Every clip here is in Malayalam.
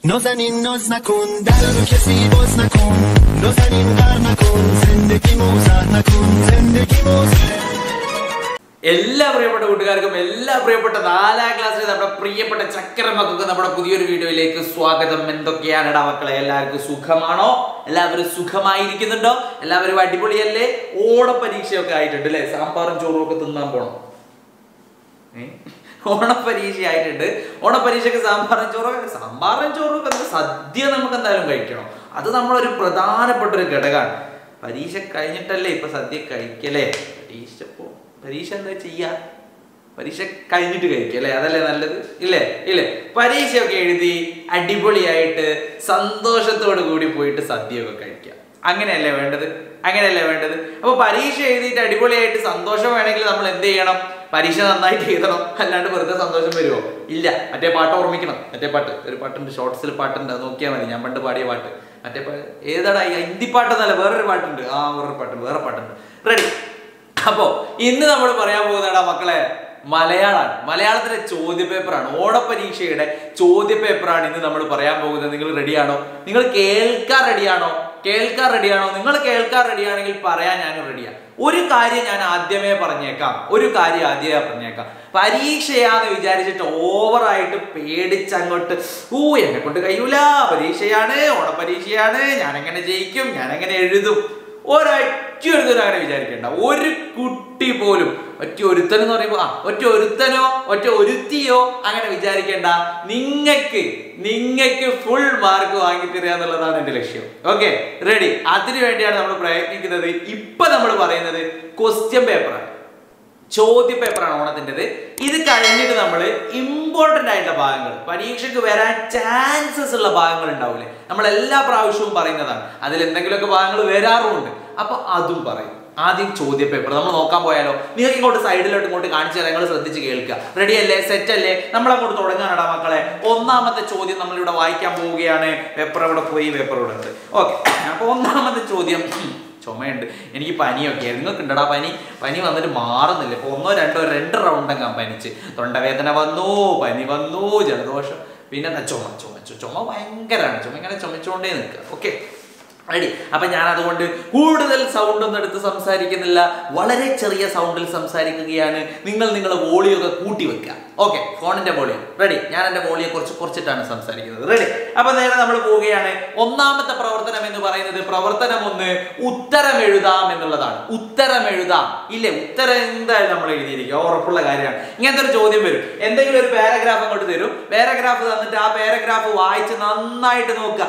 نازنین ناز نکن در رو کسی باز نکن نازنین غر نکن زندگی موزر نکن زندگی موزر എല്ലാ പ്രിയപ്പെട്ട കൂട്ടുകാർക്കും എല്ലാ പ്രിയപ്പെട്ട നാലാം ക്ലാസ്സിലെ നമ്മുടെ പ്രിയപ്പെട്ട ചക്കര മക്കൾക്ക് നമ്മുടെ പുതിയൊരു വീഡിയോയിലേക്ക് സ്വാഗതം എന്തൊക്കെയാണ് മക്കളെ എല്ലാവർക്കും സുഖമാണോ എല്ലാവരും സുഖമായിരിക്കുന്നുണ്ടോ എല്ലാവരും അടിപൊളിയല്ലേ ഓണപ്പരീക്ഷയൊക്കെ ആയിട്ടുണ്ട് അല്ലേ സാമ്പാറും ചോറും ഒക്കെ തിന്നാൻ പോണം ഏ? ഓണപ്പരീക്ഷ ആയിട്ടുണ്ട് ഓണപ്പരീക്ഷയ്ക്ക് സാമ്പാറും ചോറും സാമ്പാറും ചോറും ഒക്കെ എന്ത് സദ്യ നമുക്ക് എന്തായാലും കഴിക്കണം അത് നമ്മളൊരു പ്രധാനപ്പെട്ട ഒരു ഘടകമാണ് പരീക്ഷ കഴിഞ്ഞിട്ടല്ലേ ഇപ്പൊ സദ്യ കഴിക്കലേ പരീക്ഷ ഇപ്പോ പരീക്ഷ എന്താ ചെയ്യാ പരീക്ഷ കഴിഞ്ഞിട്ട് കഴിക്കുക അല്ലേ അതല്ലേ നല്ലത് ഇല്ലേ ഇല്ലേ പരീക്ഷയൊക്കെ എഴുതി അടിപൊളിയായിട്ട് സന്തോഷത്തോടു കൂടി പോയിട്ട് സദ്യയൊക്കെ കഴിക്കുക അങ്ങനെയല്ലേ വേണ്ടത് അങ്ങനെയല്ലേ വേണ്ടത് അപ്പൊ പരീക്ഷ എഴുതിയിട്ട് അടിപൊളിയായിട്ട് സന്തോഷം വേണമെങ്കിൽ നമ്മൾ എന്ത് ചെയ്യണം പരീക്ഷ നന്നായിട്ട് എഴുതണം അല്ലാണ്ട് വെറുതെ സന്തോഷം വരുമോ ഇല്ല മറ്റേ പാട്ട് ഓർമ്മിക്കണം മറ്റേ പാട്ട് ഒരു പാട്ടുണ്ട് ഷോർട്സിൽ പാട്ടുണ്ട് അത് നോക്കിയാൽ മതി ഞാൻ പണ്ട് പാടിയ പാട്ട് മറ്റേ പാ- ഏതാടാ ഈ ഹിന്ദി പാട്ടെന്നല്ല വേറൊരു പാട്ടുണ്ട് ആ വേറൊരു പാട്ടുണ്ട് വേറെ പാട്ടുണ്ട് റെഡി അപ്പോ ഇന്ന് നമ്മൾ പറയാൻ പോകുന്നതാ മക്കളെ മലയാളമാണ് മലയാളത്തിലെ ചോദ്യ പേപ്പറാണ് ഓണപരീക്ഷയുടെ ചോദ്യ പേപ്പറാണ് ഇന്ന് നമ്മൾ പറയാൻ പോകുന്നത് നിങ്ങൾ റെഡിയാണോ നിങ്ങൾ കേൾക്കാൻ റെഡിയാണോ കേൾക്കാൻ റെഡിയാണോ നിങ്ങൾ കേൾക്കാൻ റെഡിയാണെങ്കിൽ പറയാൻ ഞാൻ റെഡിയാണ് ഒരു കാര്യം ഞാൻ ആദ്യമേ പറഞ്ഞേക്കാം ഒരു കാര്യം ആദ്യമേ പറഞ്ഞേക്കാം പരീക്ഷയാന്ന് വിചാരിച്ചിട്ട് ഓവറായിട്ട് പേടിച്ചങ്ങോട്ട് ഊ എന്നെ കൊണ്ട് കഴിയൂല പരീക്ഷയാണ് ഓണപരീക്ഷയാണ് ഞാൻ എങ്ങനെ ജയിക്കും ഞാൻ എങ്ങനെ എഴുതും ഒരൊറ്റ ഒരുത്തനും അങ്ങനെ വിചാരിക്കേണ്ട ഒരു കുട്ടി പോലും ഒറ്റ ഒരുത്തൻ എന്ന് പറയുമ്പോൾ ആ ഒറ്റ ഒരുത്തനോ ഒറ്റ ഒരുത്തിയോ അങ്ങനെ വിചാരിക്കേണ്ട നിങ്ങക്ക് നിങ്ങക്ക് ഫുൾ മാർക്ക് വാങ്ങിത്തരിക എന്നുള്ളതാണ് എന്റെ ലക്ഷ്യം ഓക്കെ റെഡി അതിനു വേണ്ടിയാണ് നമ്മൾ പ്രയത്നിക്കുന്നത് ഇപ്പൊ നമ്മൾ പറയുന്നത് ക്വസ്റ്റ്യൻ പേപ്പറാണ് ചോദ്യ പേപ്പറാണ് ഓണത്തിൻ്റെത് ഇത് കഴിഞ്ഞിട്ട് നമ്മൾ ഇമ്പോർട്ടൻ്റ് ആയിട്ടുള്ള ഭാഗങ്ങൾ പരീക്ഷയ്ക്ക് വരാൻ ചാൻസസ് ഉള്ള ഭാഗങ്ങൾ ഉണ്ടാവില്ലേ നമ്മൾ എല്ലാ പ്രാവശ്യവും പറയുന്നതാണ് അതിൽ എന്തെങ്കിലുമൊക്കെ ഭാഗങ്ങൾ വരാറുമുണ്ട് അപ്പൊ അതും പറയും ആദ്യം ചോദ്യ പേപ്പർ നമ്മൾ നോക്കാൻ പോയാലോ നിങ്ങൾക്ക് ഇങ്ങോട്ട് സൈഡിലോട്ട് ഇങ്ങോട്ട് കാണിച്ചു തരാം നിങ്ങൾ ശ്രദ്ധിച്ച് കേൾക്കുക റെഡി അല്ലേ സെറ്റ് അല്ലേ നമ്മൾ അങ്ങോട്ട് തുടങ്ങാനടാ മക്കളെ ഒന്നാമത്തെ ചോദ്യം നമ്മൾ ഇവിടെ വായിക്കാൻ പോവുകയാണ് പേപ്പർ ഇവിടെ പോയി പേപ്പർ ഇവിടെ ഉണ്ട് ഓക്കെ അപ്പൊ ഒന്നാമത്തെ ചോദ്യം ചുമയുണ്ട് എനിക്ക് പനിയൊക്കെ ആയിരുന്നു നിങ്ങൾക്ക് ഉണ്ടടാ പനി പനി വന്നിട്ട് മാറുന്നില്ല ഇപ്പൊ ഒന്നോ രണ്ടോ രണ്ട് റൗണ്ട് അങ്ങ് പനിച്ച് തൊണ്ടവേദന വന്നു പനി വന്നു ജലദോഷം പിന്നെ എന്താ ചുമ ചുമ ചു- ചുമ ഭയങ്കരമാണ് ചുമ ഇങ്ങനെ ചുമച്ചുകൊണ്ടേ നിൽക്കുക ഓക്കെ റെഡി അപ്പൊ ഞാൻ അതുകൊണ്ട് കൂടുതൽ സൗണ്ട് ഒന്നും എടുത്ത് സംസാരിക്കുന്നില്ല വളരെ ചെറിയ സൗണ്ടിൽ സംസാരിക്കുകയാണ് നിങ്ങൾ നിങ്ങളെ വോളിയൊക്കെ കൂട്ടി വെക്കുക ഓക്കെ ഫോണിന്റെ വോളിയം റെഡി ഞാൻ എന്റെ വോളിയെ കുറച്ച് കുറച്ചിട്ടാണ് സംസാരിക്കുന്നത് റെഡി അപ്പൊ നേരെ നമ്മൾ പോവുകയാണ് ഒന്നാമത്തെ പ്രവർത്തനം എന്ന് പറയുന്നത് പ്രവർത്തനം ഒന്ന് ഉത്തരം എഴുതാം എന്നുള്ളതാണ് ഉത്തരം എഴുതാം ഇല്ലേ ഉത്തരം എന്തായാലും നമ്മൾ എഴുതിയിരിക്കുക ഉറപ്പുള്ള കാര്യമാണ് ഇങ്ങനത്തെ ഒരു ചോദ്യം വരും എന്തെങ്കിലും ഒരു പാരഗ്രാഫ് അങ്ങോട്ട് തരും പാരഗ്രാഫ് തന്നിട്ട് ആ പാരഗ്രാഫ് വായിച്ച് നന്നായിട്ട് നോക്കുക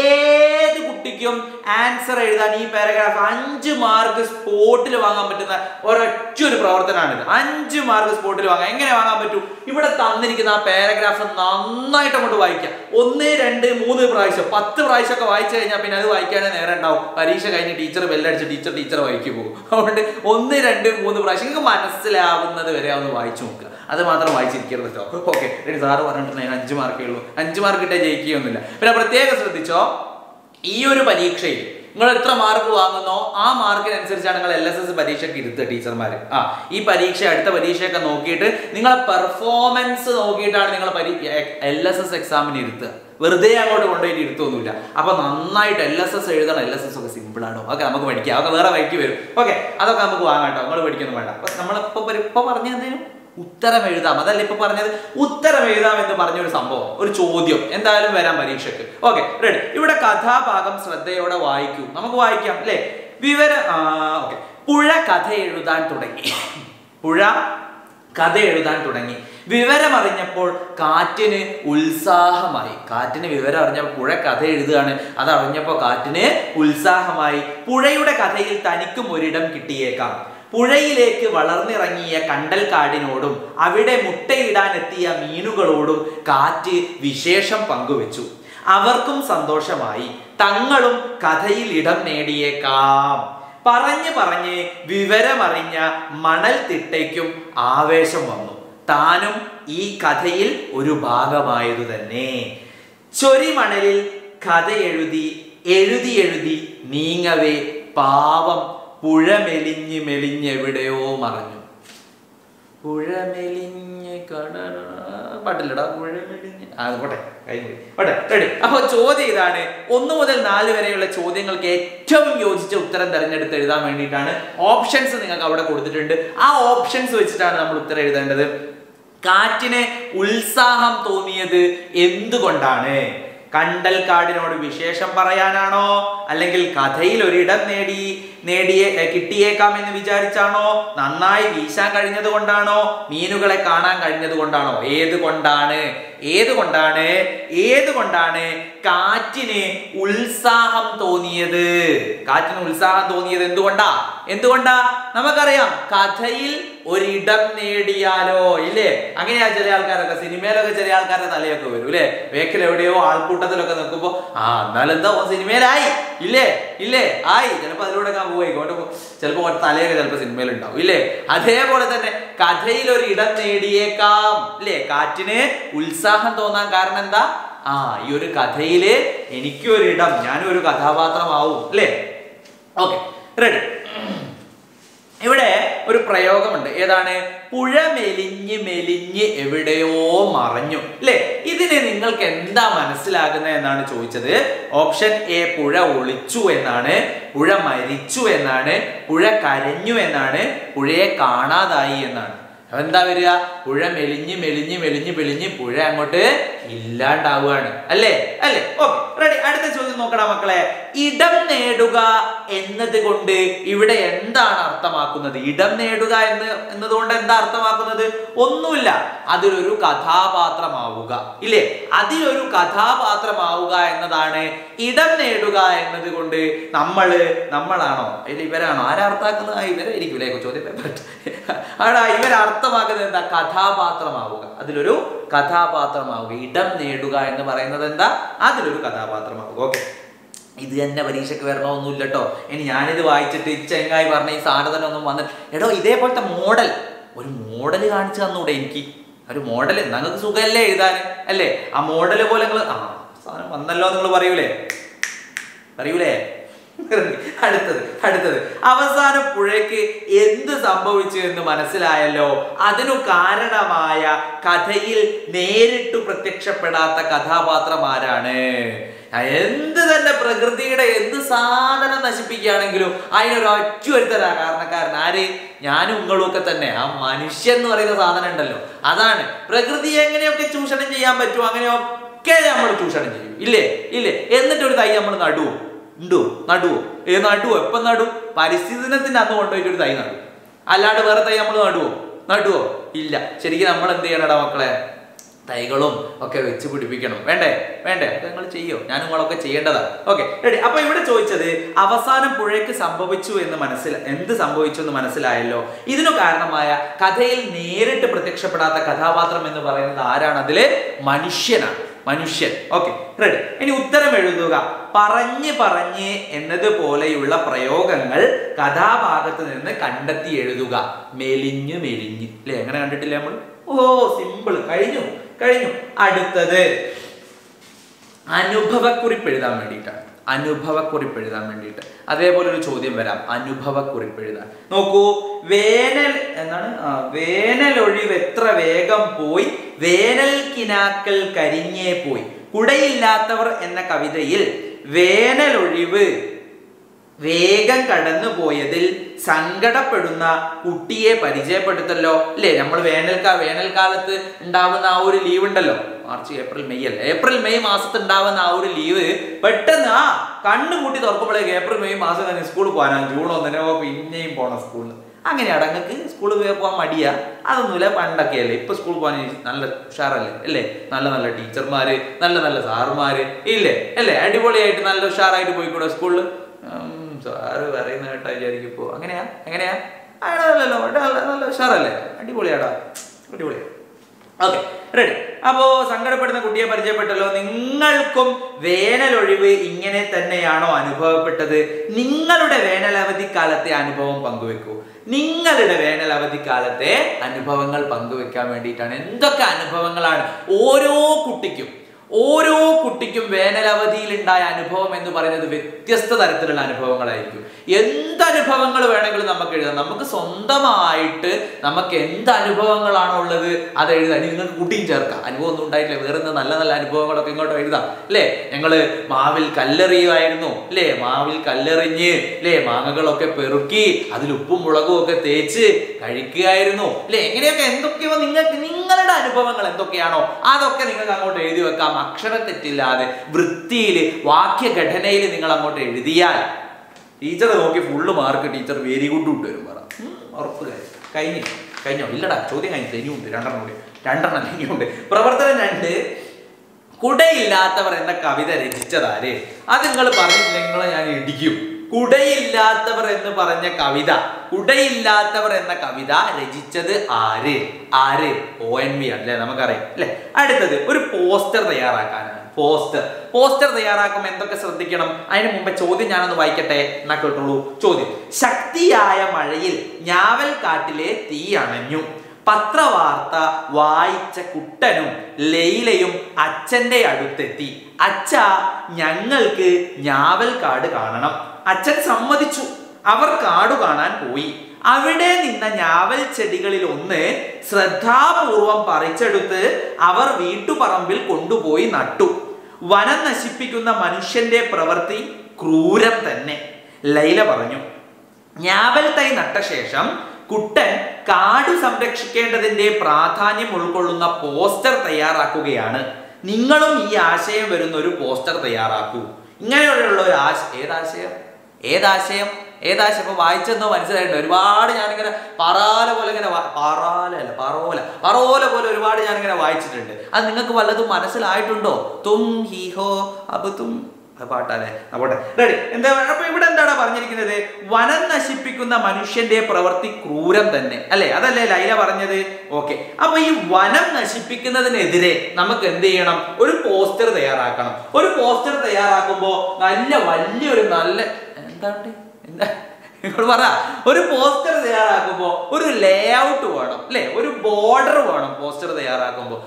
ഏത് കുട്ടിക്കും ആൻസർ എഴുതാൻ ഈ പാരഗ്രാഫ് അഞ്ച് മാർക്ക് സ്പോട്ടിൽ വാങ്ങാൻ പറ്റുന്ന ഒരൊറ്റ ഒരു പ്രവർത്തനമാണിത് അഞ്ച് മാർക്ക് സ്പോട്ടിൽ വാങ്ങാം എങ്ങനെ വാങ്ങാൻ പറ്റും ഇവിടെ തന്നിരിക്കുന്ന ആ പാരഗ്രാഫ് നന്നായിട്ട് അങ്ങോട്ട് വായിക്കാം ഒന്ന് രണ്ട് മൂന്ന് പ്രാവശ്യം പത്ത് പ്രാവശ്യമൊക്കെ വായിച്ചു കഴിഞ്ഞാൽ പിന്നെ അത് വായിക്കാനേ നേരം ഉണ്ടാവും പരീക്ഷ കഴിഞ്ഞ് ടീച്ചർ ബെല്ലടിച്ച് ടീച്ചർ ടീച്ചർ വായിക്കു പോകും അതുകൊണ്ട് ഒന്ന് രണ്ട് മൂന്ന് പ്രാവശ്യം നിങ്ങൾക്ക് മനസ്സിലാവുന്നത് വരെ ഒന്ന് വായിച്ചു നോക്കുക അത് മാത്രം വായിച്ചിരിക്കരുത് കേട്ടോ ഓക്കെ സാറ് പറഞ്ഞിട്ടുണ്ടെങ്കിൽ അഞ്ച് മാർക്കേ ഉള്ളൂ അഞ്ച് മാർക്ക് കിട്ടിയാൽ ജയിക്കുകയൊന്നുമില്ല പിന്നെ പ്രത്യേകം ശ്രദ്ധിച്ചോ ഈ ഒരു പരീക്ഷയിൽ നിങ്ങൾ എത്ര മാർക്ക് വാങ്ങുന്നോ ആ മാർക്കിനനുസരിച്ചാണ് നിങ്ങൾ എൽ എസ് എസ് പരീക്ഷയ്ക്ക് ഇരുത്തുക ടീച്ചർമാർ ആ ഈ പരീക്ഷ അടുത്ത പരീക്ഷയൊക്കെ നോക്കിയിട്ട് നിങ്ങളെ പെർഫോമൻസ് നോക്കിയിട്ടാണ് നിങ്ങൾ എൽ എസ് എസ് എക്സാമിന് ഇരുത്തുക വെറുതെ അങ്ങോട്ട് കൊണ്ടുപോയിട്ട് ഇരുത്തൊന്നുമില്ല അപ്പൊ നന്നായിട്ട് എൽ എസ് എസ് എഴുതണം എൽ എസ് എസ് ഒക്കെ സിമ്പിൾ ആണോ ഒക്കെ നമുക്ക് പഠിക്കാം അതൊക്കെ വേറെ വഴിക്ക് വരും ഓക്കെ അതൊക്കെ നമുക്ക് വാങ്ങാം കേട്ടോ നമ്മൾ പഠിക്കൊന്നും വേണ്ട അപ്പൊ നമ്മളിപ്പോ ഇപ്പൊ പറഞ്ഞ എന്തേലും ഉത്തരം എഴുതാം അതല്ല ഇപ്പൊ പറഞ്ഞത് ഉത്തരം എഴുതാം എന്ന് പറഞ്ഞ ഒരു സംഭവം ഒരു ചോദ്യം എന്തായാലും വരാം പരീക്ഷയ്ക്ക് ഓക്കെ റെഡി ഇവിടെ കഥാഭാഗം ശ്രദ്ധയോടെ വായിക്കൂ നമുക്ക് വായിക്കാം അല്ലേ വിവര ഓക്കെ പുഴ കഥ എഴുതാൻ തുടങ്ങി പുഴ കഥ എഴുതാൻ തുടങ്ങി വിവരമറിഞ്ഞപ്പോൾ കാറ്റിന് ഉത്സാഹമായി കാറ്റിന് വിവരം അറിഞ്ഞപ്പോൾ പുഴ കഥ എഴുതുകയാണ് അത് അറിഞ്ഞപ്പോൾ കാറ്റിന് ഉത്സാഹമായി പുഴയുടെ കഥയിൽ തനിക്കും ഒരിടം കിട്ടിയേക്കാം പുഴയിലേക്ക് വളർന്നിറങ്ങിയ കണ്ടൽക്കാടിനോടും അവിടെ മുട്ടയിടാൻ എത്തിയ മീനുകളോടും കാറ്റ് വിശേഷം പങ്കുവച്ചു അവർക്കും സന്തോഷമായി തങ്ങളും കഥയിൽ ഇടം നേടിയേക്കാം പറഞ്ഞ് പറഞ്ഞ് വിവരമറിഞ്ഞ മണൽ തിട്ടയ്ക്കും ആവേശം വന്നു താനും ഈ കഥയിൽ ഒരു ഭാഗമായതു തന്നെ ചൊരിമണലിൽ കഥ എഴുതി എഴുതി എഴുതി നീങ്ങവേ പാവം പുഴ മെലിഞ്ഞ് മെലിഞ്ഞ് എവിടെയോ മറഞ്ഞു പുഴ മെലിഞ്ഞ് കട പാട്ടില്ലടാ പുഴ മെലിഞ്ഞ് ആ പോട്ടെ കഴിഞ്ഞു പോയി. പോട്ടെ റെഡി അപ്പോൾ ചോദ്യം ഇതാണ് ഒന്ന് മുതൽ നാല് വരെയുള്ള ചോദ്യങ്ങൾക്ക് ഏറ്റവും യോജിച്ച ഉത്തരം തിരഞ്ഞെടുത്ത് എഴുതാൻ വേണ്ടിയിട്ടാണ് ഓപ്ഷൻസ് നിങ്ങൾക്ക് അവിടെ കൊടുത്തിട്ടുണ്ട് ആ ഓപ്ഷൻസ് വെച്ചിട്ടാണ് നമ്മൾ ഉത്തരം എഴുതേണ്ടത് കാറ്റിന് ഉത്സാഹം തോന്നിയത് എന്തുകൊണ്ടാണ് കണ്ടൽക്കാടിനോട് വിശേഷം പറയാനാണോ അല്ലെങ്കിൽ കഥയിൽ ഒരിടം നേടി നേടിയേ ഏ, കിട്ടിയേക്കാം എന്ന് വിചാരിച്ചാണോ നന്നായി വീശാൻ കഴിഞ്ഞത് കൊണ്ടാണോ മീനുകളെ കാണാൻ കഴിഞ്ഞത് കൊണ്ടാണോ ഏത് കൊണ്ടാണ് ഏത് കൊണ്ടാണ് ഏത് കൊണ്ടാണ് കാറ്റിന് ഉത്സാഹം തോന്നിയത് കാറ്റിന് ഉത്സാഹം തോന്നിയത് എന്തുകൊണ്ടാ എന്തുകൊണ്ടാ നമുക്കറിയാം കഥയിൽ ഒരിടം നേടിയാലോ ഇല്ലേ അങ്ങനെയാ ചില ആൾക്കാരൊക്കെ സിനിമയിലൊക്കെ ചില ആൾക്കാരുടെ തലയൊക്കെ വരും ഇല്ലേ വേക്കിൽ എവിടെയോ ആൾക്കൂട്ടത്തിലൊക്കെ നിൽക്കുമ്പോ ആ എന്നാലെന്താ ഓൻ സിനിമയിലായി ഇല്ലേ ഇല്ലേ ആയി ചിലപ്പോ അതിലൂടെ ഞാൻ പോയി ഇങ്ങോട്ട് പോ- ചിലപ്പോ ഒരു തലയൊക്കെ ചിലപ്പോ സിനിമയിൽ ഉണ്ടാവും ഇല്ലേ അതേപോലെ തന്നെ കഥയിൽ ഒരു ഇടം നേടിയേക്കാം ഇല്ലേ കാറ്റിന് ഉത്സാഹം തോന്നാൻ കാരണം എന്താ ആ ഈ ഒരു കഥയില് എനിക്കൊരിടം ഞാനും ഒരു കഥാപാത്രമാവും അല്ലേ ഓക്കെ റെഡി ഇവിടെ ഒരു പ്രയോഗമുണ്ട് ഏതാണ് പുഴ മെലിഞ്ഞ് മെലിഞ്ഞ് എവിടെയോ മറഞ്ഞു അല്ലേ ഇതിന് നിങ്ങൾക്ക് എന്താ മനസ്സിലാകുന്നത് എന്നാണ് ചോദിച്ചത് ഓപ്ഷൻ എ പുഴ ഒളിച്ചു എന്നാണ് പുഴ മരിച്ചു എന്നാണ് പുഴ കരഞ്ഞു എന്നാണ് പുഴയെ കാണാതായി എന്നാണ് അപ്പൊ എന്താ വരിക പുഴ മെലിഞ്ഞ് മെലിഞ്ഞ് മെലിഞ്ഞ് മെലിഞ്ഞ് പുഴ അങ്ങോട്ട് ഇല്ലാണ്ടാവുകയാണ് അല്ലേ അല്ലേ ഓക്കെ റെഡി അടുത്ത ചോദ്യം നോക്കടാ മക്കളെ ഇടം നേടുക എന്നത് കൊണ്ട് ഇവിടെ എന്താണ് അർത്ഥമാക്കുന്നത് ഇടം നേടുക എന്ന് എന്നതുകൊണ്ട് എന്താ അർത്ഥമാക്കുന്നത് ഒന്നുമില്ല അതിലൊരു കഥാപാത്രമാവുക ഇല്ലേ അതിലൊരു കഥാപാത്രമാവുക എന്നതാണ് ഇടം നേടുക എന്നത് കൊണ്ട് നമ്മള് നമ്മളാണോ അതിൽ ഇവരാണോ ആരാ അർത്ഥാക്കുന്നത് ആ ഇവരായിരിക്കും ചോദ്യം പേപ്പർ ആടാ ഇവർ അർത്ഥമാക്കുന്നത് എന്താ കഥാപാത്രമാവുക അതിലൊരു കഥാപാത്രമാവുക ഇടം നേടുക എന്ന് പറയുന്നത് എന്താ അതിലൊരു കഥാപാത്രമാവുക ഓക്കെ ഇത് തന്നെ പരീക്ഷയ്ക്ക് വരണമൊന്നുമില്ല കേട്ടോ ഇനി ഞാനിത് വായിച്ചിട്ട് ഈ ചെങ്ങായി പറഞ്ഞ ഈ സാധനം ഒന്നും വന്നിട്ട് എടോ ഇതേപോലത്തെ മോഡൽ ഒരു മോഡൽ കാണിച്ചു തന്നൂടെ എനിക്ക് ഒരു മോഡൽ നിങ്ങൾക്ക് സുഖമല്ലേ എഴുതാൻ അല്ലേ ആ മോഡൽ പോലെ നിങ്ങൾ ആ സാധനം വന്നല്ലോ നിങ്ങൾ പറയൂലേ പറയൂലേ അടുത്തത് അടുത്തത് അവസാനം പുഴയ്ക്ക് എന്ത് സംഭവിച്ചു എന്ന് മനസ്സിലായല്ലോ അതിനു കാരണമായ കഥയിൽ നേരിട്ട് പ്രത്യക്ഷപ്പെടാത്ത കഥാപാത്രം ആരാണ് ആ, എന്ത് തന്നെ പ്രകൃതിയുടെ എന്ത് സാധനം നശിപ്പിക്കുകയാണെങ്കിലും അതിനൊരു ഒറ്റ ഒരുത്തരാ കാരണക്കാരൻ ആര് ഞാനും നിങ്ങളും ഒക്കെ തന്നെ ആ മനുഷ്യൻ എന്ന് പറയുന്ന സാധനം ഉണ്ടല്ലോ അതാണ് പ്രകൃതിയെ എങ്ങനെയൊക്കെ ചൂഷണം ചെയ്യാൻ പറ്റുമോ അങ്ങനെയൊക്കെ നമ്മൾ ചൂഷണം ചെയ്യും ഇല്ലേ ഇല്ലേ എന്നിട്ട് ഒരു തൈ നമ്മൾ നടുവോ ഉണ്ടോ നടുവോ ഏ നടുവോ എപ്പം നടും പരിസ്ഥിതി ദിനത്തിന്റെ അന്ന് കൊണ്ടുപോയിട്ട് ഒരു തൈ നടും അല്ലാണ്ട് വേറെ തൈ നമ്മൾ നടുവോ നടുവോ ഇല്ല ശരിക്കും നമ്മൾ എന്ത് ചെയ്യണടാ മക്കളെ തൈകളും ഒക്കെ വെച്ച് പിടിപ്പിക്കണം വേണ്ടേ വേണ്ടേ അതൊക്കെ നിങ്ങൾ ചെയ്യോ ഞാൻ നിങ്ങളൊക്കെ ചെയ്യേണ്ടതാണ് ഓക്കെ റെഡി അപ്പൊ ഇവിടെ ചോദിച്ചത് അവസാനം പുഴയ്ക്ക് സംഭവിച്ചു എന്ന് മനസ്സില എന്ത് സംഭവിച്ചു എന്ന് മനസ്സിലായല്ലോ ഇതിനു കാരണമായ കഥയിൽ നേരിട്ട് പ്രത്യക്ഷപ്പെടാത്ത കഥാപാത്രം എന്ന് പറയുന്നത് ആരാണ് അതില് മനുഷ്യനാണ് മനുഷ്യൻ ഓക്കെ റെഡി ഇനി ഉത്തരം എഴുതുക പറഞ്ഞ് പറഞ്ഞ് എന്നതുപോലെയുള്ള പ്രയോഗങ്ങൾ കഥാഭാഗത്ത് നിന്ന് കണ്ടെത്തി എഴുതുക മെലിഞ്ഞു മെലിഞ്ഞ് അല്ലേ എങ്ങനെ കണ്ടിട്ടില്ല നമ്മൾ ഓ സിമ്പിൾ കഴിഞ്ഞു കഴിഞ്ഞു അടുത്തത് അനുഭവക്കുറിപ്പ് എഴുതാൻ വേണ്ടിയിട്ടാണ് അനുഭവക്കുറിപ്പ് എഴുതാൻ വേണ്ടിയിട്ട് അതേപോലെ ഒരു ചോദ്യം വരാം അനുഭവക്കുറിപ്പ് എഴുതാൻ നോക്കൂ വേനൽ എന്താണ് ആ, വേനലൊഴിവ് എത്ര വേഗം പോയി വേനൽ കിനാക്കൾ കരിഞ്ഞേ പോയി കുടയില്ലാത്തവർ എന്ന കവിതയിൽ വേനലൊഴിവ് വേഗം കടന്നു പോയതിൽ സങ്കടപ്പെടുന്ന കുട്ടിയെ പരിചയപ്പെടുത്തല്ലോ അല്ലേ നമ്മൾ വേനൽക്കാ വേനൽക്കാലത്ത് ഉണ്ടാവുന്ന ആ ഒരു ലീവ് ഉണ്ടല്ലോ മാർച്ച് ഏപ്രിൽ മെയ് അല്ലേ ഏപ്രിൽ മെയ് മാസത്ത് ഉണ്ടാവുന്ന ആ ഒരു ലീവ് പെട്ടെന്ന് ആ കണ്ണു കൂട്ടി തുറക്കുമ്പോഴേക്ക് ഏപ്രിൽ മെയ് മാസം തന്നെ സ്കൂളിൽ പോകാനാണ് ജൂൺ ഒന്നിനോ പിന്നെയും പോകണം സ്കൂളിൽ അങ്ങനെ അടങ്ങൾക്ക് സ്കൂളിൽ പോകാൻ മടിയാ അതൊന്നുമില്ല പണ്ടൊക്കെ അല്ലേ ഇപ്പൊ സ്കൂളിൽ പോകാൻ നല്ല ഉഷാറല്ലേ അല്ലേ നല്ല നല്ല ടീച്ചർമാര് നല്ല നല്ല സാറുമാര് ഇല്ലേ അല്ലേ അടിപൊളിയായിട്ട് നല്ല ഉഷാറായിട്ട് പോയിക്കൂടെ സ്കൂളിൽ സാറ് പറയുന്ന കേട്ടാ വിചാരിക്കും ഇപ്പോ അങ്ങനെയാ എങ്ങനെയാ അല്ലല്ലോ നല്ല നല്ല ഉഷാറല്ലേ അടിപൊളിയാടാ അടിപൊളിയാ ഓക്കെ റെഡി അപ്പോ സങ്കടപ്പെടുന്ന കുട്ടിയെ പരിചയപ്പെട്ടല്ലോ നിങ്ങൾക്കും വേനലൊഴിവ് ഇങ്ങനെ തന്നെയാണോ അനുഭവപ്പെട്ടത് നിങ്ങളുടെ വേനൽ അവധിക്കാലത്തെ അനുഭവം പങ്കുവെക്കൂ നിങ്ങളുടെ വേനൽ അവധിക്കാലത്തെ അനുഭവങ്ങൾ പങ്കുവെക്കാൻ വേണ്ടിയിട്ടാണ് എന്തൊക്കെ അനുഭവങ്ങളാണ് ഓരോ കുട്ടിക്കും ഓരോ കുട്ടിക്കും വേനലവധിയിൽ ഉണ്ടായ അനുഭവം എന്ന് പറയുന്നത് വ്യത്യസ്ത തരത്തിലുള്ള അനുഭവങ്ങളായിരിക്കും എന്ത് അനുഭവങ്ങൾ വേണമെങ്കിലും നമുക്ക് എഴുതാം നമുക്ക് സ്വന്തമായിട്ട് നമുക്ക് എന്ത് അനുഭവങ്ങളാണോ ഉള്ളത് അത് എഴുതാം ഇനി നിങ്ങൾക്ക് കുട്ടിയും ചേർക്കാം അനുഭവം ഒന്നും ഉണ്ടായിട്ടില്ല വേറെ എന്ത് നല്ല നല്ല അനുഭവങ്ങളൊക്കെ ഇങ്ങോട്ട് എഴുതാം അല്ലേ ഞങ്ങള് മാവിൽ കല്ലെറിയുമായിരുന്നു അല്ലേ മാവിൽ കല്ലെറിഞ്ഞ് അല്ലേ മാങ്ങകളൊക്കെ പെറുക്കി അതിൽ ഉപ്പും മുളകും ഒക്കെ തേച്ച് കഴിക്കുകയായിരുന്നു അല്ലേ എങ്ങനെയൊക്കെ എന്തൊക്കെയോ നിങ്ങൾക്ക് നിങ്ങളുടെ അനുഭവങ്ങൾ എന്തൊക്കെയാണോ അതൊക്കെ നിങ്ങൾക്ക് അങ്ങോട്ട് എഴുതി വെക്കാം അക്ഷരത്തെറ്റില്ലാതെ വൃത്തിയിൽ വാക്യഘടനയിൽ നിങ്ങൾ അങ്ങോട്ട് എഴുതിയാൽ ടീച്ചറെ നോക്കി full mark teacher very good ഇട്ട് വരും പറ ഉം, ഉറപ്പ് കാര്യം കഴിഞ്ഞു കഴിഞ്ഞോ ഇല്ലടാ ചോദ്യം കഴിഞ്ഞിട്ട് ഇനിയുണ്ട് രണ്ടെണ്ണം കൂടി രണ്ടെണ്ണം ഇനിയുണ്ട് പ്രവർത്തനം രണ്ട് കുടയില്ലാത്തവർ എന്ന കവിത രചിച്ചതാര് അത് നിങ്ങൾ പറഞ്ഞിട്ടില്ല നിങ്ങളെ ഞാൻ ഇടിക്കും കുടയില്ലാത്തവർ എന്ന് പറഞ്ഞ കവിത കുടയില്ലാത്തവർ എന്ന കവിത രചിച്ചത് ആര് ആര് ഒ എൻ വി ആണ് അല്ലെ നമുക്കറിയാം അല്ലെ അടുത്തത് ഒരു പോസ്റ്റർ തയ്യാറാക്കാനാണ് പോസ്റ്റർ പോസ്റ്റർ തയ്യാറാക്കുമ്പോൾ എന്തൊക്കെ ശ്രദ്ധിക്കണം അതിന് മുമ്പ് ചോദ്യം ഞാനൊന്ന് വായിക്കട്ടെ എന്നാ കേട്ടോളൂ ചോദ്യം ശക്തിയായ മഴയിൽ ഞാവൽ കാട്ടിലെ തീ അണഞ്ഞു പത്രവാർത്ത വായിച്ച കുട്ടനും ലൈലയും അച്ഛന്റെ അടുത്തെത്തി അച്ഛ ഞങ്ങൾക്ക് ഞാവൽ കാട് കാണണം അച്ഛൻ സമ്മതിച്ചു അവർ കാട് കാണാൻ പോയി അവിടെ നിന്ന ഞാവൽ ചെടികളിൽ ഒന്ന് ശ്രദ്ധാപൂർവം പറിച്ചെടുത്ത് അവർ വീട്ടുപറമ്പിൽ കൊണ്ടുപോയി നട്ടു വനം നശിപ്പിക്കുന്ന മനുഷ്യന്റെ പ്രവൃത്തി ക്രൂരം തന്നെ ലൈല പറഞ്ഞു ഞാവൽ തൈ നട്ട ശേഷം കുട്ടൻ കാട് സംരക്ഷിക്കേണ്ടതിന്റെ പ്രാധാന്യം ഉൾക്കൊള്ളുന്ന പോസ്റ്റർ തയ്യാറാക്കുകയാണ് നിങ്ങളും ഈ ആശയം വരുന്ന ഒരു പോസ്റ്റർ തയ്യാറാക്കൂ ഇങ്ങനെയുള്ള ഒരു ആശ ഏതാശയം ഏതാശയം ഏതാശയം ഇപ്പൊ വായിച്ചെന്നോ മനസ്സിലായിട്ടുണ്ട് ഒരുപാട് ഞാനിങ്ങനെ പറാല പോലെ ഇങ്ങനെ വാ- പറാല അല്ല പറോല പറോല പോലെ ഒരുപാട് ഞാനിങ്ങനെ വായിച്ചിട്ടുണ്ട് അത് നിങ്ങൾക്ക് വല്ലതും മനസ്സിലായിട്ടുണ്ടോ തും ഹി ഹോ അബ് തും അത് പാട്ടാലേ പോട്ടെ റെഡി എന്താ അപ്പൊ ഇവിടെ എന്താണ് പറഞ്ഞിരിക്കുന്നത് വനം നശിപ്പിക്കുന്ന മനുഷ്യന്റെ പ്രവൃത്തി ക്രൂരം തന്നെ അല്ലെ അതല്ലേ ലൈല പറഞ്ഞത് ഓക്കെ അപ്പൊ ഈ വനം നശിപ്പിക്കുന്നതിനെതിരെ നമുക്ക് എന്ത് ചെയ്യണം ഒരു പോസ്റ്റർ തയ്യാറാക്കണം ഒരു പോസ്റ്റർ തയ്യാറാക്കുമ്പോ നല്ല വലിയൊരു നല്ല എന്താണ് എന്താ നിങ്ങൾ പറ ഒരു പോസ്റ്റർ തയ്യാറാക്കുമ്പോൾ ഒരു ലേ ഔട്ട് വേണം അല്ലെ ഒരു ബോർഡർ വേണം പോസ്റ്റർ തയ്യാറാക്കുമ്പോൾ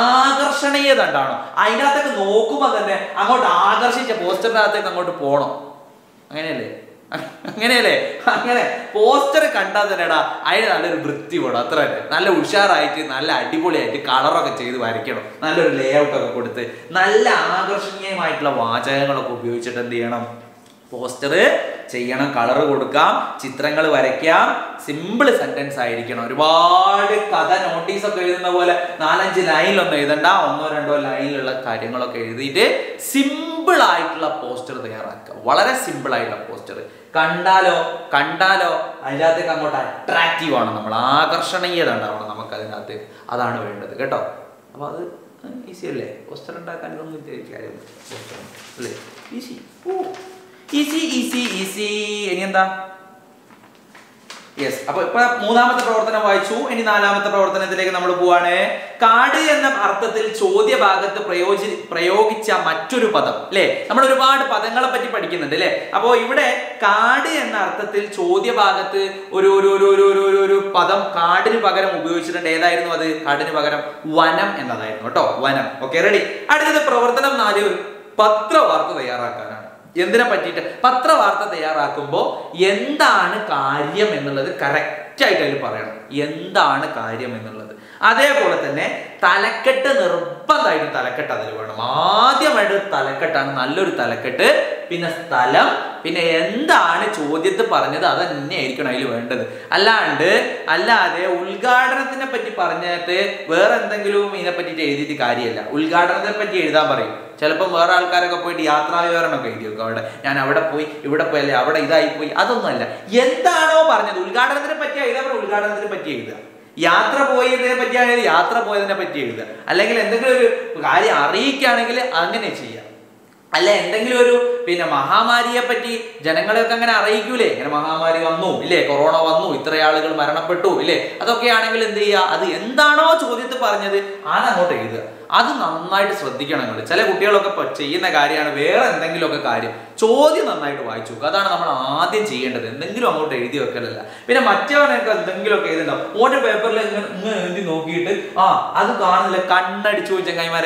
ആകർഷണീയത ഉണ്ടാവണം അതിനകത്തേക്ക് നോക്കുമ്പോൾ തന്നെ അങ്ങോട്ട് ആകർഷിച്ച പോസ്റ്ററിന്റെ അകത്തേക്ക് അങ്ങോട്ട് പോകണം അങ്ങനെയല്ലേ അങ്ങനെയല്ലേ അങ്ങനെ പോസ്റ്റർ കണ്ടാൽ തന്നെടാ അതിന് നല്ലൊരു വൃത്തി വേണം അത്ര തന്നെ നല്ല ഉഷാറായിട്ട് നല്ല അടിപൊളിയായിട്ട് കളറൊക്കെ ചെയ്ത് വരയ്ക്കണം നല്ലൊരു ലേ ഔട്ട് ഒക്കെ കൊടുത്ത് നല്ല ആകർഷണീയമായിട്ടുള്ള വാചകങ്ങളൊക്കെ ഉപയോഗിച്ചിട്ട് എന്ത് ചെയ്യണം പോസ്റ്റർ ചെയ്യണം കളർ കൊടുക്കാം ചിത്രങ്ങൾ വരയ്ക്കാം സിമ്പിൾ സെന്റൻസ് ആയിരിക്കണം ഒരുപാട് കഥ നോട്ടീസ് ഒക്കെ എഴുതുന്ന പോലെ നാലഞ്ച് ലൈനിലൊന്നും എഴുതണ്ട ഒന്നോ രണ്ടോ ലൈനിലുള്ള കാര്യങ്ങളൊക്കെ എഴുതിയിട്ട് സിമ്പിൾ ആയിട്ടുള്ള പോസ്റ്റർ തയ്യാറാക്കുക വളരെ സിമ്പിൾ ആയിട്ടുള്ള പോസ്റ്റർ കണ്ടാലോ കണ്ടാലോ അതിനകത്തേക്ക് അങ്ങോട്ട് അട്രാക്റ്റീവ് ആണ് നമ്മൾ ആകർഷണീയത ഉണ്ടാവണം നമുക്ക് അതിനകത്ത് അതാണ് വേണ്ടത് കേട്ടോ അപ്പൊ അത് ഈസി അല്ലേ പോസ്റ്റർ ഉണ്ടാക്കാൻ ഇതൊന്നും കാര്യം പോസ്റ്റർ അല്ലേ ഈസി ഓ ഈസി ഈസി ഈസി ഇനി എന്താ യെസ് അപ്പൊ ഇപ്പൊ മൂന്നാമത്തെ പ്രവർത്തനം വായിച്ചു ഇനി നാലാമത്തെ പ്രവർത്തനത്തിലേക്ക് നമ്മൾ പോവാണ് കാട് എന്ന അർത്ഥത്തിൽ ചോദ്യ ഭാഗത്ത് പ്രയോജി പ്രയോഗിച്ച മറ്റൊരു പദം അല്ലെ നമ്മൾ ഒരുപാട് പദങ്ങളെ പറ്റി പഠിക്കുന്നുണ്ട് അല്ലെ അപ്പോ ഇവിടെ കാട് എന്ന അർത്ഥത്തിൽ ചോദ്യ ഭാഗത്ത് ഒരു ഒരു ഒരു ഒരു ഒരു ഒരു ഒരു പദം കാടിന് പകരം ഉപയോഗിച്ചിട്ടുണ്ട് ഏതായിരുന്നു അത് കാടിന് പകരം വനം എന്നതായിരുന്നു കേട്ടോ വനം ഓക്കെ റെഡി അടുത്തത് പ്രവർത്തനം നാല് പത്രവാർത്ത തയ്യാറാക്കാനാണ് എന്തിനെ പറ്റിയിട്ട് പത്രവാർത്ത തയ്യാറാക്കുമ്പോൾ എന്താണ് കാര്യം എന്നുള്ളത് കറക്റ്റ് ആയിട്ട് അതിൽ പറയണം എന്താണ് കാര്യം എന്നുള്ളത് അതേപോലെ തന്നെ തലക്കെട്ട് നിർബന്ധമായിട്ടും തലക്കെട്ട് അതിൽ വേണം ആദ്യമായിട്ട് ഒരു തലക്കെട്ടാണ് നല്ലൊരു തലക്കെട്ട് പിന്നെ സ്ഥലം പിന്നെ എന്താണ് ചോദ്യത്തിൽ പറഞ്ഞത് അത് തന്നെ ആയിരിക്കണം അതിൽ വേണ്ടത് അല്ലാണ്ട് അല്ലാതെ ഉദ്ഘാടനത്തിനെ പറ്റി പറഞ്ഞിട്ട് വേറെ എന്തെങ്കിലും ഇതിനെ പറ്റിയിട്ട് എഴുതിയിട്ട് കാര്യമല്ല ഉദ്ഘാടനത്തെ പറ്റി എഴുതാൻ പറയും ചിലപ്പോൾ വേറെ ആൾക്കാരൊക്കെ പോയിട്ട് യാത്രാ വിവരണമൊക്കെ എഴുതി വെക്കും അവിടെ ഞാൻ അവിടെ പോയി ഇവിടെ പോയി അല്ലെ അവിടെ ഇതായി പോയി അതൊന്നുമല്ല എന്താണോ പറഞ്ഞത് ഉദ്ഘാടനത്തിനെ പറ്റി എഴുതാൻ പറഞ്ഞ ഉദ്ഘാടനത്തിനെ പറ്റി എഴുതുക യാത്ര പോയതിനെ പറ്റിയാണെങ്കിൽ യാത്ര പോയതിനെ പറ്റി എഴുതുക അല്ലെങ്കിൽ എന്തെങ്കിലും ഒരു കാര്യം അറിയിക്കുകയാണെങ്കിൽ അങ്ങനെ ചെയ്യാം അല്ല എന്തെങ്കിലും ഒരു പിന്നെ മഹാമാരിയെ പറ്റി ജനങ്ങളെയൊക്കെ അങ്ങനെ അറിയിക്കൂലേ ഇങ്ങനെ മഹാമാരി വന്നു ഇല്ലേ കൊറോണ വന്നു ഇത്ര ആളുകൾ മരണപ്പെട്ടു ഇല്ലേ അതൊക്കെ ആണെങ്കിൽ എന്ത് ചെയ്യുക അത് എന്താണോ ചോദ്യത്തിൽ പറഞ്ഞത് അത് അങ്ങോട്ട് എഴുതുക അത് നന്നായിട്ട് ശ്രദ്ധിക്കണം നിങ്ങൾ ചില കുട്ടികളൊക്കെ ഇപ്പൊ ചെയ്യുന്ന കാര്യമാണ് വേറെ എന്തെങ്കിലുമൊക്കെ കാര്യം ചോദ്യം നന്നായിട്ട് വായിച്ചു നോക്കുക അതാണ് നമ്മൾ ആദ്യം ചെയ്യേണ്ടത് എന്തെങ്കിലും അങ്ങോട്ട് എഴുതി വെക്കലല്ല പിന്നെ മറ്റവനൊക്കെ എന്തെങ്കിലുമൊക്കെ എഴുതുണ്ടാവും ഓന്റെ പേപ്പറിൽ ഇങ്ങനെ ഇങ്ങനെ എഴുതി നോക്കിയിട്ട് ആ അത് കാണുന്നില്ല കണ്ണടിച്ചു പോയി ചങ്ങായിമാരെ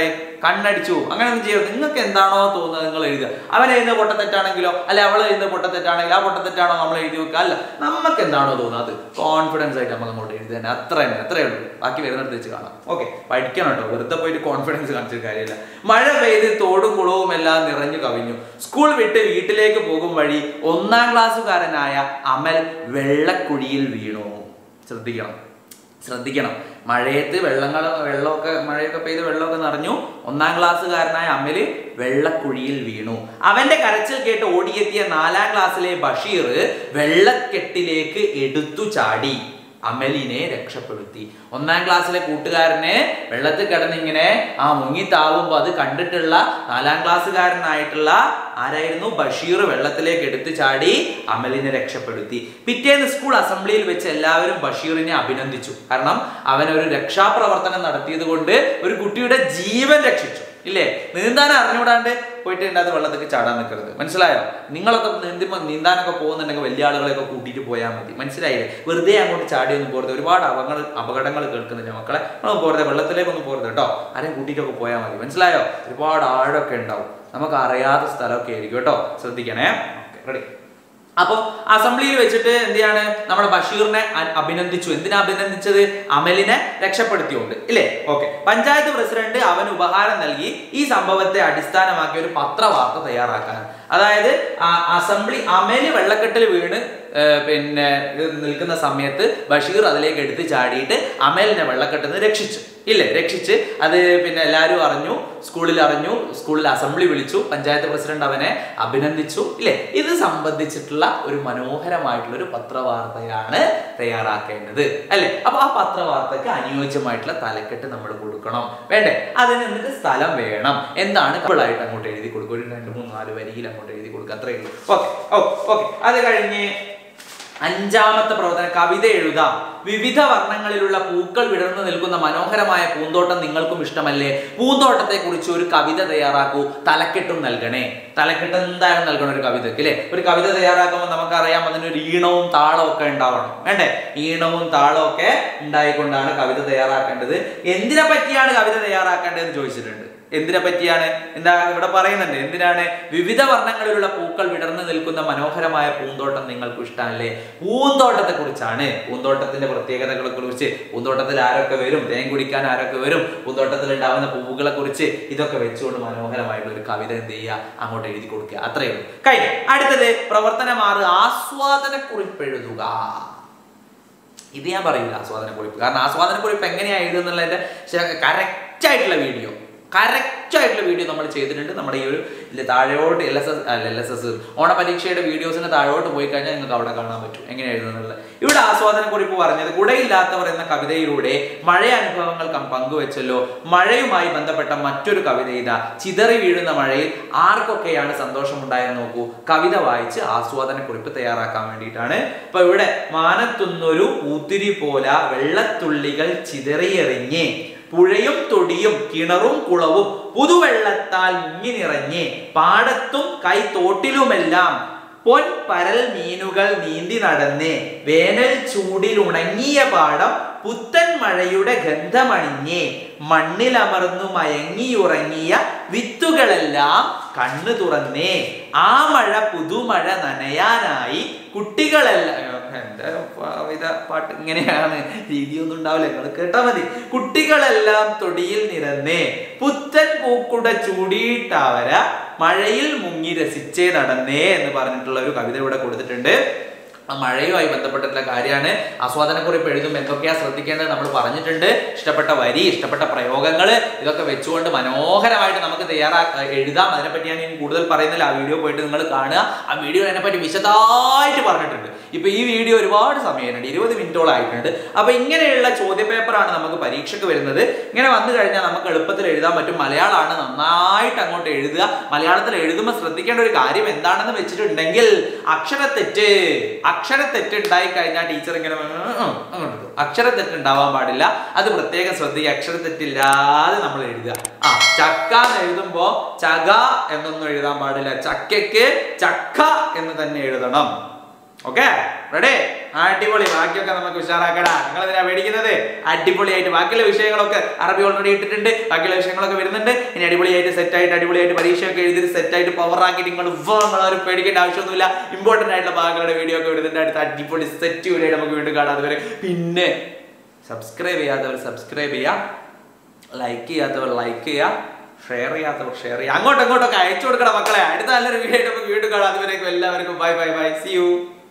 കണ്ണടിച്ചു അങ്ങനെ ഒന്നും ചെയ്യരുത് നിങ്ങൾക്ക് എന്താണോ തോന്നുന്നത് നിങ്ങൾ എഴുതുക അവൻ എഴുതുന്ന പൊട്ടത്തെറ്റാണെങ്കിലോ അല്ലെ അവൾ എഴുതുന്ന പൊട്ടത്തെറ്റാണെങ്കിലോ ആ പൊട്ടത്തെറ്റാണോ നമ്മൾ എഴുതി വെക്കുക അല്ല നമുക്ക് എന്താണോ തോന്നുന്നത് അത് കോൺഫിഡൻസ് ആയിട്ട് നമുക്ക് അങ്ങോട്ട് എഴുതി തന്നെ അത്ര തന്നെ അത്രയേ ഉള്ളൂ ബാക്കി വരുന്നിടത്ത് വെച്ച് കാണാം ഓക്കെ പഠിക്കണം കേട്ടോ വെറുതെ പോയിട്ട് കോൺഫിഡൻസ് കാണിച്ചിട്ട് കാര്യമില്ല മഴ പെയ്ത് തോടും കുളവും എല്ലാം നിറഞ്ഞു കവിഞ്ഞു സ്കൂൾ വിട്ട് വീട്ടിലേക്ക് പോകും വഴി ഒന്നാം ക്ലാസ്സുകാരനായ അമൽ വെള്ളക്കുഴിയിൽ വീണു ശ്രദ്ധിക്കണം ശ്രദ്ധിക്കണം മഴയത്ത് വെള്ളങ്ങൾ വെള്ളമൊക്കെ മഴയൊക്കെ പെയ്ത് വെള്ളമൊക്കെ നിറഞ്ഞു ഒന്നാം ക്ലാസ്സുകാരനായ അമല് വെള്ളക്കുഴിയിൽ വീണു അവന്റെ കരച്ചിൽ കേട്ട് ഓടിയെത്തിയ നാലാം ക്ലാസ്സിലെ ബഷീർ വെള്ളക്കെട്ടിലേക്ക് എടുത്തു ചാടി അമലിനെ രക്ഷപ്പെടുത്തി ഒന്നാം ക്ലാസ്സിലെ കൂട്ടുകാരനെ വെള്ളത്തിൽ കിടന്നിങ്ങനെ ആ മുങ്ങി താവുമ്പോൾ അത് കണ്ടിട്ടുള്ള നാലാം ക്ലാസ്സുകാരനായിട്ടുള്ള ആരായിരുന്നു ബഷീർ വെള്ളത്തിലേക്ക് എടുത്തു ചാടി അമലിനെ രക്ഷപ്പെടുത്തി പിറ്റേന്ന് സ്കൂൾ അസംബ്ലിയിൽ വെച്ച് എല്ലാവരും ബഷീറിനെ അഭിനന്ദിച്ചു കാരണം അവൻ ഒരു രക്ഷാപ്രവർത്തനം നടത്തിയത് കൊണ്ട് ഒരു കുട്ടിയുടെ ജീവൻ രക്ഷിച്ചു ഇല്ലേ നീന്താൻ അറിഞ്ഞുകൂടാണ്ട് പോയിട്ട് ഇതിനകത്ത് വെള്ളത്തേക്ക് ചാടാൻ നിൽക്കരുത് മനസ്സിലായോ നിങ്ങളൊക്കെ നീന്തുമ്പോൾ നീന്താനൊക്കെ പോകുന്നുണ്ടെങ്കിൽ വലിയ ആളുകളെയൊക്കെ കൂട്ടിയിട്ട് പോയാൽ മതി മനസ്സിലായില്ലേ വെറുതെ അങ്ങോട്ട് ചാടിയൊന്നും പോരുത് ഒരുപാട് അപകട അപകടങ്ങൾ കേൾക്കുന്നുണ്ട് മക്കളെ നമ്മൾ പോരുത് വെള്ളത്തിലേക്കൊന്നും പോരുത് കേട്ടോ ആരെയും കൂട്ടിയിട്ടൊക്കെ പോയാൽ മതി മനസ്സിലായോ ഒരുപാട് ആഴമൊക്കെ ഉണ്ടാവും നമുക്ക് അറിയാത്ത സ്ഥലമൊക്കെ ആയിരിക്കും കേട്ടോ ശ്രദ്ധിക്കണേ ഓക്കെ റെഡി അപ്പോൾ അസംബ്ലിയിൽ വെച്ചിട്ട് എന്ത് ചെയ്യാണ് നമ്മുടെ ബഷീറിനെ അ- അഭിനന്ദിച്ചു എന്തിനാ അഭിനന്ദിച്ചത് അമലിനെ രക്ഷപ്പെടുത്തിയുണ്ട് ഇല്ലേ ഓക്കെ പഞ്ചായത്ത് പ്രസിഡന്റ് അവന് ഉപഹാരം നൽകി ഈ സംഭവത്തെ അടിസ്ഥാനമാക്കി ഒരു പത്രവാർത്ത തയ്യാറാക്കാൻ അതായത് ആ അസംബ്ലി അമല് വെള്ളക്കെട്ടിൽ വീണ് ഏർ പിന്നെ ഇത് നിൽക്കുന്ന സമയത്ത് ബഷീർ അതിലേക്ക് എടുത്ത് ചാടിയിട്ട് അമലിനെ വെള്ളക്കെട്ടിൽ നിന്ന് രക്ഷിച്ചു ഇല്ലേ രക്ഷിച്ച് അത് പിന്നെ എല്ലാവരും അറിഞ്ഞു സ്കൂളിൽ അറിഞ്ഞു സ്കൂളിൽ അസംബ്ലി വിളിച്ചു പഞ്ചായത്ത് പ്രസിഡന്റ് അവനെ അഭിനന്ദിച്ചു ഇല്ലേ ഇത് സംബന്ധിച്ചിട്ടുള്ള ഒരു മനോഹരമായിട്ടുള്ള ഒരു പത്രവാർത്തയാണ് തയ്യാറാക്കേണ്ടത് അല്ലേ അപ്പൊ ആ പത്രവാർത്തക്ക് അനുയോജ്യമായിട്ടുള്ള തലക്കെട്ട് നമ്മൾ കൊടുക്കണം വേണ്ടേ അതിന് എന്നിട്ട് സ്ഥലം വേണം എന്താണ് കപ്പിളായിട്ട് അങ്ങോട്ട് എഴുതി കൊടുക്കും ഒരു രണ്ട് മൂന്ന് നാല് വരിയിൽ അങ്ങോട്ട് എഴുതി കൊടുക്കുക അത്രയേ ഉള്ളൂ ഓക്കെ ഓ ഓക്കെ അത് കഴിഞ്ഞ് അഞ്ചാമത്തെ പ്രവർത്തനം കവിത എഴുതാം വിവിധ വർണ്ണങ്ങളിലുള്ള പൂക്കൾ വിടർന്നു നിൽക്കുന്ന മനോഹരമായ പൂന്തോട്ടം നിങ്ങൾക്കും ഇഷ്ടമല്ലേ പൂന്തോട്ടത്തെ കുറിച്ച് ഒരു കവിത തയ്യാറാക്കൂ തലക്കെട്ടും നൽകണേ തലക്കെട്ട് എന്തായാലും നൽകണം ഒരു കവിതയ്ക്ക് അല്ലേ ഒരു കവിത തയ്യാറാക്കുമ്പോൾ നമുക്കറിയാം അതിനൊരു ഈണവും താളവും ഒക്കെ ഉണ്ടാവണം വേണ്ടേ ഈണവും താളവും ഒക്കെ ഉണ്ടായിക്കൊണ്ടാണ് കവിത തയ്യാറാക്കേണ്ടത് എന്തിനെ പറ്റിയാണ് കവിത തയ്യാറാക്കേണ്ടതെന്ന് ചോദിച്ചിട്ടുണ്ട് എന്തിനെ പറ്റിയാണ് എന്താ ഇവിടെ പറയുന്നുണ്ട് എന്തിനാണ് വിവിധ വർണ്ണങ്ങളിലുള്ള പൂക്കൾ വിടർന്നു നിൽക്കുന്ന മനോഹരമായ പൂന്തോട്ടം നിങ്ങൾക്ക് ഇഷ്ടമല്ലേ പൂന്തോട്ടത്തെ കുറിച്ചാണ് പൂന്തോട്ടത്തിന്റെ പ്രത്യേകതകളെ കുറിച്ച് പൂന്തോട്ടത്തിൽ ആരൊക്കെ വരും തേൻ കുടിക്കാൻ ആരൊക്കെ വരും പൂന്തോട്ടത്തിൽ ഉണ്ടാവുന്ന പൂവുകളെ കുറിച്ച് ഇതൊക്കെ വെച്ചുകൊണ്ട് മനോഹരമായിട്ടുള്ള ഒരു കവിത എന്ത് ചെയ്യുക അങ്ങോട്ട് എഴുതി കൊടുക്കുക അത്രയേ ഉള്ളൂ കഴിഞ്ഞു അടുത്തത് പ്രവർത്തനം ആറ് ആസ്വാദന കുറിപ്പ് എഴുതുക ഇത് ഞാൻ പറയില്ല ആസ്വാദനക്കുറിപ്പ് കാരണം ആസ്വാദനക്കുറിപ്പ് എങ്ങനെയാണ് എഴുതുന്നുള്ളതിന്റെ കറക്റ്റ് ആയിട്ടുള്ള വീഡിയോ കറക്റ്റ് ആയിട്ടുള്ള വീഡിയോ നമ്മൾ ചെയ്തിട്ടുണ്ട് നമ്മുടെ ഈ ഒരു ഇല്ല താഴോട്ട് എൽ എസ് എസ് അല്ല എൽ എസ് എസ് ഓണപരീക്ഷയുടെ വീഡിയോസിന് താഴോട്ട് പോയി കഴിഞ്ഞാൽ നിങ്ങൾക്ക് അവിടെ കാണാൻ പറ്റും എങ്ങനെ എഴുതുന്നുള്ളത് ഇവിടെ ആസ്വാദനക്കുറിപ്പ് പറഞ്ഞത് കുടയില്ലാത്തവർ എന്ന കവിതയിലൂടെ മഴ അനുഭവങ്ങൾ കം- പങ്കുവെച്ചല്ലോ മഴയുമായി ബന്ധപ്പെട്ട മറ്റൊരു കവിത ഇതാ ചിതറി വീഴുന്ന മഴയിൽ ആർക്കൊക്കെയാണ് സന്തോഷമുണ്ടായെന്ന് നോക്കൂ കവിത വായിച്ച് ആസ്വാദനക്കുറിപ്പ് തയ്യാറാക്കാൻ വേണ്ടിയിട്ടാണ് അപ്പൊ ഇവിടെ മാനത്തുന്നൊരു പൂത്തിരി പോല വെള്ളത്തുള്ളികൾ ചിതറിയെറിഞ്ഞ് പുഴയും തൊടിയും കിണറും കുളവും പുതുവെള്ളത്താൽ മുങ്ങി നിറഞ്ഞ് പാടത്തും കൈത്തോട്ടിലുമെല്ലാം പൊൻ പരൽ മീനുകൾ നീന്തി നടന്ന് വേനൽ ചൂടിൽ ഉണങ്ങിയ പാടം പുത്തൻ മഴയുടെ ഗന്ധമണിഞ്ഞ് മണ്ണിലമർന്നു മയങ്ങിയുറങ്ങിയ വിത്തുകളെല്ലാം കണ്ണു തുറന്നേ ആ മഴ പുതുമഴ നനയാനായി കുട്ടികളെല്ലാം എന്റെ കവിത പാട്ട് ഇങ്ങനെയാണ് രീതിയൊന്നും ഉണ്ടാവില്ല നിങ്ങൾ കേട്ടാ മതി കുട്ടികളെല്ലാം തൊടിയിൽ നിരന്നേ പുത്തൻ പൂക്കുട ചൂടിയിട്ടാവര മഴയിൽ മുങ്ങി രസിച്ചേ നടന്നേ എന്ന് പറഞ്ഞിട്ടുള്ള ഒരു കവിത ഇവിടെ കൊടുത്തിട്ടുണ്ട് ആ മഴയുമായി ബന്ധപ്പെട്ടിട്ടുള്ള കാര്യമാണ് ആസ്വാദനക്കുറിപ്പ് എഴുതുമ്പോൾ എന്തൊക്കെയാ ശ്രദ്ധിക്കേണ്ടത് നമ്മൾ പറഞ്ഞിട്ടുണ്ട് ഇഷ്ടപ്പെട്ട വരി ഇഷ്ടപ്പെട്ട പ്രയോഗങ്ങൾ ഇതൊക്കെ വെച്ചുകൊണ്ട് മനോഹരമായിട്ട് നമുക്ക് തയ്യാറാ എഴുതാം അതിനെപ്പറ്റി ഞാൻ ഇനി കൂടുതൽ പറയുന്നില്ല ആ വീഡിയോ പോയിട്ട് നിങ്ങൾ കാണുക ആ വീഡിയോ അതിനെപ്പറ്റി വിശദമായിട്ട് പറഞ്ഞിട്ടുണ്ട് ഇപ്പൊ ഈ വീഡിയോ ഒരുപാട് സമയമുണ്ട് ഇരുപത് മിനിറ്റോളം ആയിട്ടുണ്ട് അപ്പൊ ഇങ്ങനെയുള്ള ചോദ്യപേപ്പറാണ് നമുക്ക് പരീക്ഷയ്ക്ക് വരുന്നത് ഇങ്ങനെ വന്നു കഴിഞ്ഞാൽ നമുക്ക് എളുപ്പത്തിൽ എഴുതാൻ പറ്റും മലയാളമാണ് നന്നായിട്ട് അങ്ങോട്ട് എഴുതുക മലയാളത്തിൽ എഴുതുമ്പോൾ ശ്രദ്ധിക്കേണ്ട ഒരു കാര്യം എന്താണെന്ന് വെച്ചിട്ടുണ്ടെങ്കിൽ അക്ഷരത്തെറ്റ് അക്ഷരത്തെറ്റ് ഉണ്ടായി കഴിഞ്ഞാൽ ടീച്ചർ ഇങ്ങനെ ഉം ഉം അങ്ങോട്ട് ഇടും. അക്ഷരത്തെറ്റ് ഉണ്ടാവാൻ പാടില്ല അത് പ്രത്യേകം ശ്രദ്ധിക്കുക അക്ഷരത്തെറ്റില്ലാതെ നമ്മൾ എഴുതുക ആ ചക്ക എന്ന് എഴുതുമ്പോ ചക എന്നൊന്നും എഴുതാൻ പാടില്ല ചക്കയ്ക്ക് ചക്ക എന്ന് തന്നെ എഴുതണം ഓക്കെ റെഡി അടിപൊളി ബാക്കിയൊക്കെ നമുക്ക് ഉഷാറാക്കടാ നിങ്ങൾ എന്തിനാ മേടിക്കുന്നത് അടിപൊളിയായിട്ട് ബാക്കിയുള്ള വിഷയങ്ങളൊക്കെ അറബി ഓൾറെഡി ഇട്ടിട്ടുണ്ട് ബാക്കിയുള്ള വിഷയങ്ങളൊക്കെ വരുന്നുണ്ട് ഇനി അടിപൊളിയായിട്ട് സെറ്റ് ആയിട്ട് അടിപൊളിയായിട്ട് പരീക്ഷയൊക്കെ എഴുതി സെറ്റ് ആയിട്ട് പവർ ആക്കി നിങ്ങൾ നിങ്ങളാരും പേടിക്കേണ്ട ആവശ്യമൊന്നുമില്ല ഇമ്പോർട്ടന്റ് ആയിട്ടുള്ള ഭാഗങ്ങളുടെ വീഡിയോ ഒക്കെ വരുന്നുണ്ട് അടുത്ത അടിപൊളി സെറ്റ് വീഡിയോ നമുക്ക് വീണ്ടും കാണാം അതുവരെ പിന്നെ സബ്സ്ക്രൈബ് ചെയ്യാത്തവർ സബ്സ്ക്രൈബ് ചെയ്യാം ലൈക്ക് ചെയ്യാത്തവർ ലൈക്ക് ചെയ്യുക ഷെയർ ചെയ്യാത്തവർ ഷെയർ ചെയ്യുക അങ്ങോട്ടും ഇങ്ങോട്ടൊക്കെ അയച്ചു കൊടുക്കണം മക്കളെ അടുത്ത നല്ലൊരു വീഡിയോ ആയിട്ട് നമുക്ക് വീണ്ടും കാണാം അതുവരേക്കും എല്ലാവർക്കും bye bye bye see U